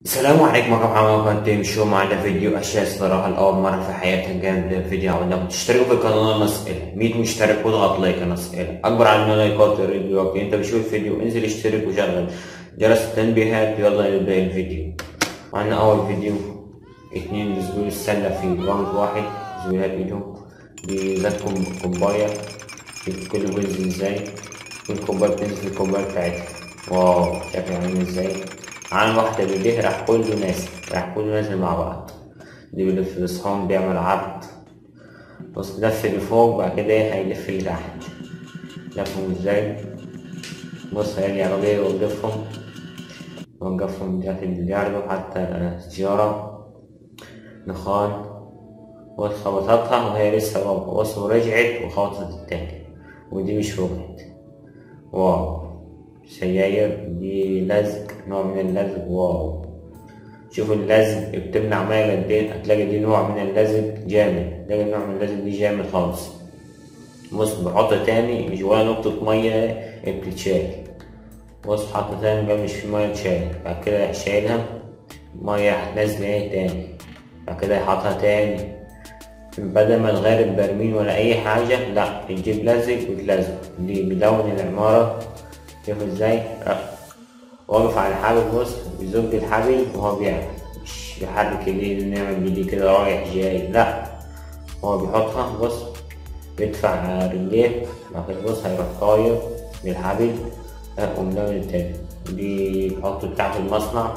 السلام عليكم ورحمة الله وبركاته شو معنا فيديو أشياء الصراحة لأول مرة في حياتي جامد الفيديو عاوزكم تشتركوا في القناة نسأل 100 مشترك واضغط لايك نسأل أكبر عدد من اللايكات الفيديو أوكي أنت بتشوف الفيديو انزل اشترك وشغل جرس التنبيهات يلا نبدأ الفيديو معنا أول فيديو اتنين بيسجلوا السلة في راوند واحد زميلات ايدهم بيذاكروا كوباية شوف كله بينزل ازاي والكوباية بتنزل في الكوباية بتاعتها واو شكله عامل ازاي عن واحدة بيديه راح كله نازل راح كله نازل مع بعض دي بيلف الصحون بيعمل عرض بص لف اللي فوق بعد كده ايه هيلف اللي تحت لفهم ازاي بص هيجي عربية يوقفهم يوقفهم تحت البلياردو حتى سيارة نخان بص خبطتها وهي لسه واقفة بص ورجعت وخبطت التاني ودي مش وقعت واو سجاير دي لزق نوع من اللزق واو شوف اللزق بتمنع مية قد ايه هتلاقي دي نوع من اللزق جامد تلاقي نوع من اللزق دي جامد خالص بص بحط تاني مش ولا نقطة مية بتتشال بص حط تاني بقى مش في مية تشال بعد كده راح شايلها مية هتنزل ايه تاني بعد كده يحطها تاني بدل ما تغير البرميل ولا أي حاجة لأ تجيب لزق وتلزق دي بدون العمارة شوف ازاي واقف على الحبل بص بيزج الحبل وهو بيعمل مش بيحرك ايديه نعمل بايديه كده رايح جاي لا هو بيحطها بص بيدفع رجليه بعد كده بص هيروح طاير بالحبل ومدون التاني دي بيحطه بتاع المصنع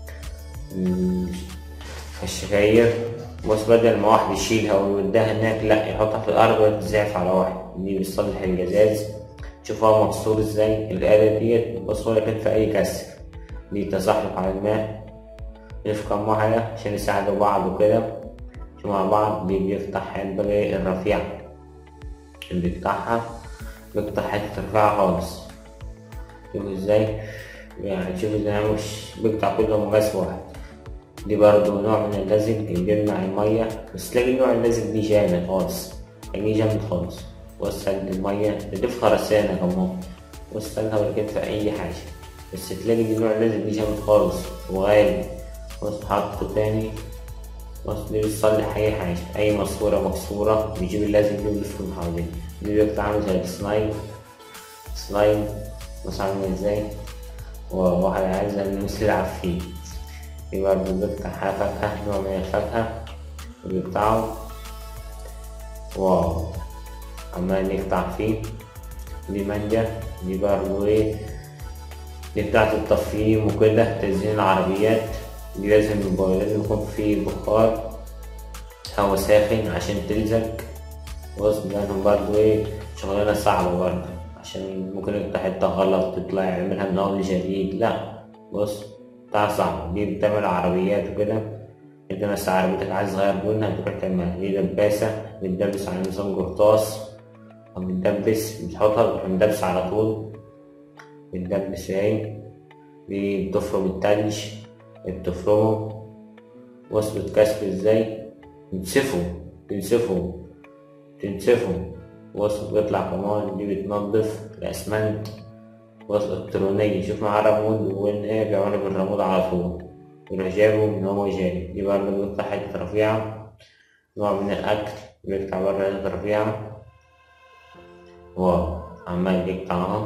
فالشفاير بص بدل ما واحد يشيلها ويوديها هناك لا يحطها في الأرض وتزعف على واحد دي بيصلح الجزاز شوف هو مكسور ازاي الآلة ديت بص هو كان في أي كسر دي تزحلق على الماء يشوف كم واحدة عشان يساعدوا بعض وكده شوف مع بعض دي بيفتح البغي الرفيع اللي بيفتحها بيفتح حتة رفيعة خالص شوف ازاي يعني شوف ازاي مش بيقطع كله مقاس واحد دي برضو نوع من اللزق اللي بيمنع المية بس تلاقي نوع اللزق دي جامد خالص يعني جامد خالص وسط المية تضيف خرسانة كمان وسطها ولا كده في أي حاجة بس تلاقي دي نوع لازم دي جامد خالص وغالي بص حطه تاني بص دي بتصلح أي حاجة أي ماسورة مكسورة بيجيب اللازم دي ويلفهم حواليه دي بيقطع عامل زي السلايم سلايم بص عامل ازاي وواحد عايز المس يلعب فيه دي برضه بيقطع فاكهة نوع من الفاكهة وبيقطعه واو عمال يقطع فيه دي مانجا دي برضه ايه دي بتاعت التفخيم وكده تزيين العربيات دي لازم لازم يكون فيه بخار هوا ساخن عشان تلزق بص لأنهم برضه ايه شغلانة صعبة برضه عشان ممكن يقطع حتة غلط تطلع يعملها من أول جديد لا بص بتاع صعب دي بتعمل عربيات وكده انت مثلا عربيتك عايز تغير لونها تروح تعملها دي دباسة بتدبس على نظام قرطاس أو بتدبس بتحطها بتروح مدبس على طول بتدبس اهي دي بتفرم التلج بتفرمه وصلت كسر ازاي تنسفه تنسفه تنسفه وصل بيطلع كمان دي بتنضف الأسمنت وصل إلكترونية شوف معاه رمود وإن إيه بيعملوا بالرمود على طول يروح جايبه من هو جاي دي برضه بيقطع حتة رفيعة نوع من الأكل بيقطع برضه حتة رفيعة واو عمال يقطع اهو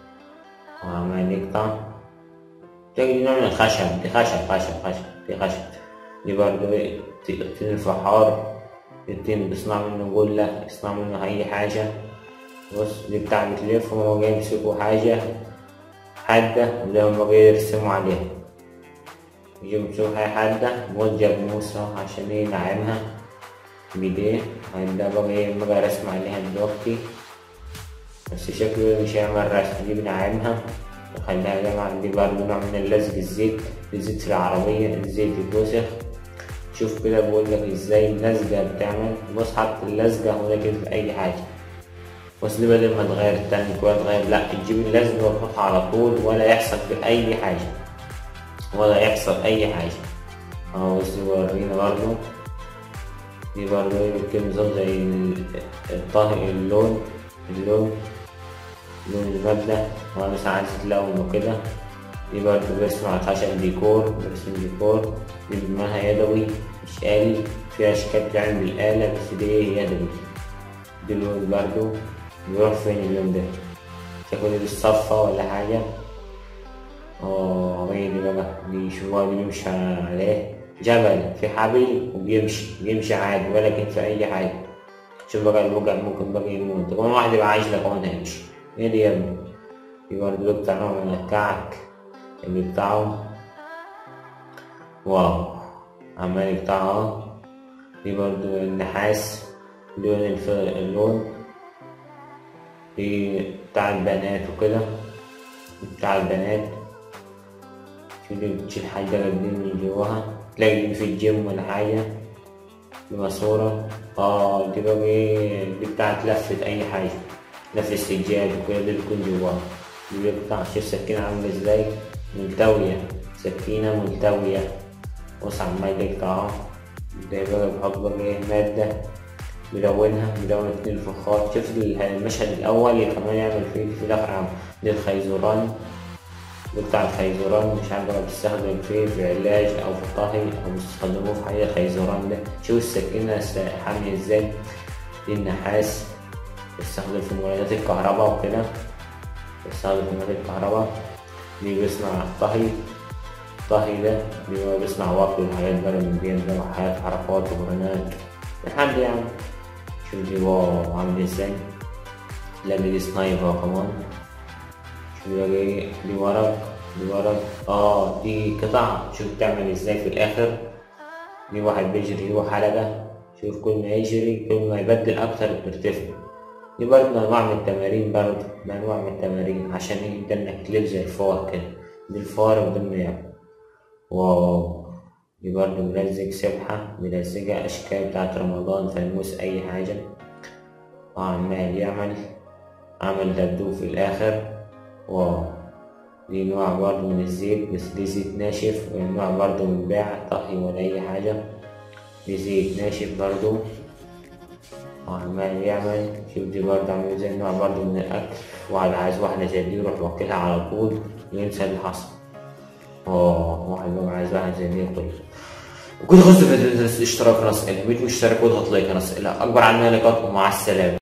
وعمال يقطع تلاقي دي نوع من الخشب دي خشب خشب خشب دي خشب دي برضه التين الفحار التين بيصنع منه جلة بيصنع منه أي حاجة بص دي بتاع بتلف وهو جاي يمسكوا حاجة حادة وده هما جاي يرسموا عليها يجيبوا يمسكوا حاجة حادة موجه بموسى عشان ينعمها بإيديه هيبدأ بقى ايه بقى رسم عليها دلوقتي بس شكله مش هيعمل رسم دي بنعمها وخليها جامعة دي برضه نوع من اللزق الزيت الزيت في العربية الزيت يتوسخ شوف كده بقول لك ازاي اللزقة بتعمل بص حط اللزقة هنا كده في أي حاجة بس دي بدل ما تغير التانك ولا تغير لأ تجيب اللزقة وتحطها على طول ولا يحصل في أي حاجة ولا يحصل أي حاجة أهو بص ورينا برضه دي برضه يمكن نظام زي الطهي اللون اللون لون المبنى وأنا مثلا عايز تلون وكده دي برضه بيرسم على الخشب ديكور بيرسم ديكور دي بيعملها يدوي مش آلي في أشكال بتعمل بالآلة بس دي يدوي دي اللون برضه بيروح فين اللون ده شكله دي بالصفة ولا حاجة اه هي دي بقى دي شو هو بيمشي عليه جبل في حبل وبيمشي بيمشي عادي ولا كان في أي حاجة شوف بقى الوجع ممكن بقى يموت كمان واحد يبقى عايش لك كمان هيمشي ايه دي يا ابني في برضه بتاع نوع من الكعك اللي بتاعه واو عمال يقطعها دي برضو النحاس لون الف... اللون دي بتاع البنات وكده بتاع البنات شو دي بتشيل حاجة جديد من جواها تلاقي دي في الجيم ولا حاجة دي ماسورة اه دي بقى ايه دي بتاعت لفة أي حاجة لفة سجاد وكده دي بتكون جواها دي بتاع شوف السكينة عاملة ازاي ملتوية سكينة ملتوية بص عمال يقطعها ده بقى بحط بقى ايه مادة ملونها ملون اتنين فخار شوف المشهد الأول كمان يعمل فيه في الآخر عم دي الخيزران بتاع الخيزران مش عارف بقى بتستخدم فيه في علاج أو في طهي أو بيستخدموه في حاجة الخيزران ده شوف السكينة حامية ازاي دي النحاس بيستخدم في مولدات الكهرباء وكده بيستخدم في مولدات الكهرباء دي بيصنع طهي الطهي ده بيبقى بيصنع وقت والحاجات بقى من دي ده وحاجات حركات وبرنات لحد يعني شوف دي واو عامل ازاي لا دي سنايبر كمان شوف دي دي ورق دي ورق اه دي قطع شوف بتعمل ازاي في الاخر دي واحد بيجري هو حلقة شوف كل ما يجري كل ما يبدل اكتر بترتفع دي برضه انواع من التمارين برضه انواع من التمارين عشان يقدر انك تلف زي الفار كده دي الفار بدون ما يعمل واو دي برضه ملزق سبحة ملزقة أشكال بتاعت رمضان فانوس أي حاجة وعمال يعمل عمل دبدوب في الآخر واو دي نوع برضه من الزيت بس دي زيت ناشف ونوع برضه من بيع طهي ولا أي حاجة دي زيت ناشف برضه وعمال يعمل شوف دي برضه عامل زي نوع برضه من الأكل واحد عايز واحدة زي دي يروح واكلها على طول وينسى اللي حصل اه واحد بقى عايز واحد زي دي ياكل وكل خذ في الاشتراك نسألها 100 مشترك واضغط لايك نسألها أكبر عن لايكات ومع السلامة